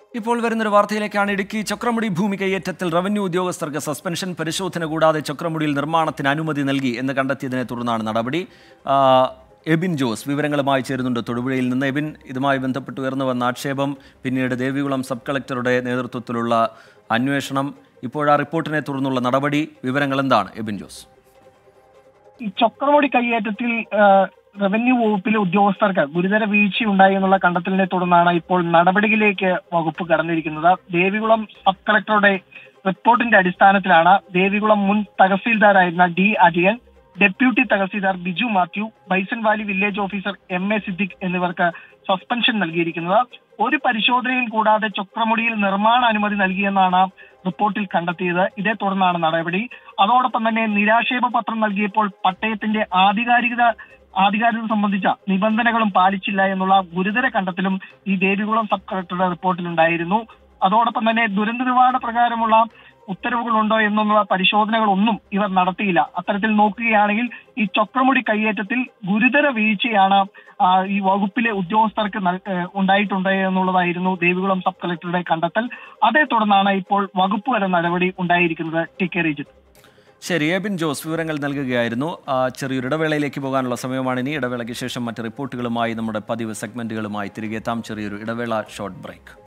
ഇപ്പോൾ വരുന്നൊരു വാർത്തയിലേക്കാണ് ഇടുക്കി ചക്രമുടി ഭൂമി കയ്യേറ്റത്തിൽ റവന്യൂ ഉദ്യോഗസ്ഥർക്ക് സസ്പെൻഷൻ പരിശോധന കൂടാതെ ചക്രമുടിയിൽ നിർമ്മാണത്തിന് അനുമതി നൽകി എന്ന് കണ്ടെത്തിയതിനെ തുടർന്നാണ് നടപടി ആ, എബിൻ ജോസ് വിവരങ്ങളുമായി ചേരുന്നുണ്ട് തൊടുപുഴയിൽ നിന്ന് എബിൻ ഇതുമായി ബന്ധപ്പെട്ട് ഉയർന്നു വന്ന ആക്ഷേപം പിന്നീട് ദേവികുളം സബ് കളക്ടറുടെ നേതൃത്വത്തിലുള്ള അന്വേഷണം ഇപ്പോഴാ റിപ്പോർട്ടിനെ തുടർന്നുള്ള നടപടി വിവരങ്ങൾ എന്താണ് എബിൻ ജോസ് ഈ ചക്രമുടി കയ്യേറ്റത്തിൽ ആ, റവന്യൂ വകുപ്പിലെ ഉദ്യോഗസ്ഥർക്ക് ഗുരുതര വീഴ്ചയുണ്ടായി എന്നുള്ള കണ്ടെത്തലിനെ തുടർന്നാണ് ഇപ്പോൾ നടപടിയിലേക്ക് വകുപ്പ് കടന്നിരിക്കുന്നത് ദേവികുളം സബ് കളക്ടറുടെ റിപ്പോർട്ടിന്റെ അടിസ്ഥാനത്തിലാണ് ദേവികുളം മുൻ തഹസീൽദാരായിരുന്ന ഡി അജയൻ ഡെപ്യൂട്ടി തഹസീൽദാർ Biju Mathew Bison Valley village officer M A Siddique എന്നിവർക്ക് സസ്പെൻഷൻ നൽകിയിരിക്കുന്നത് ഒരു പരിശോധനയും കൂടാതെ ചക്രമുടിയിൽ നിർമ്മാണ അനുമതി നൽകിയെന്നാണ് റിപ്പോർട്ടിൽ കണ്ടെത്തിയത് ഇതേ തുടർന്നാണ് നടപടി അതോടൊപ്പം തന്നെ നിരാക്ഷേപ പത്രം നൽകിയപ്പോൾ പട്ടയത്തിന്റെ ആധികാരികത ആധികാരികത സംബന്ധിച്ച നിബന്ധനകളും പാലിച്ചില്ല എന്നുള്ള ഗുരുതര കണ്ടെത്തലും ഈ ദേവികുളം സബ് കളക്ടറുടെ റിപ്പോർട്ടിലുണ്ടായിരുന്നു അതോടൊപ്പം തന്നെ ദുരന്ത നിവാരണ പ്രകാരമുള്ള ഉത്തരവുകളുണ്ടോ എന്നുള്ള പരിശോധനകളൊന്നും ഇവർ നടത്തിയില്ല അത്തരത്തിൽ നോക്കുകയാണെങ്കിൽ ഈ ചക്രമുടി കയ്യേറ്റത്തിൽ ഗുരുതര വീഴ്ചയാണ് ആ, ഈ വകുപ്പിലെ ഉദ്യോഗസ്ഥർക്ക് നൽ- ഏഹ് ഉണ്ടായിട്ടുണ്ട് എന്നുള്ളതായിരുന്നു ദേവികുളം സബ് കളക്ടറുടെ കണ്ടെത്തൽ അതേ തുടർന്നാണ് ഇപ്പോൾ വകുപ്പ് തല നടപടി ഉണ്ടായിരിക്കുന്നത് ടി കെ റിജിത്ത് ശരി എബിൻ ജോസ് വിവരങ്ങൾ നൽകുകയായിരുന്നു ആ, ചെറിയൊരു ഇടവേളയിലേക്ക് പോകാനുള്ള സമയമാണ് ഇനി ഇടവേളയ്ക്ക് ശേഷം മറ്റ് റിപ്പോർട്ടുകളുമായി നമ്മുടെ പതിവ് സെഗ്മെന്റുകളുമായി തിരികെ എത്താം ചെറിയൊരു ഇടവേള ഷോർട്ട് ബ്രേക്ക്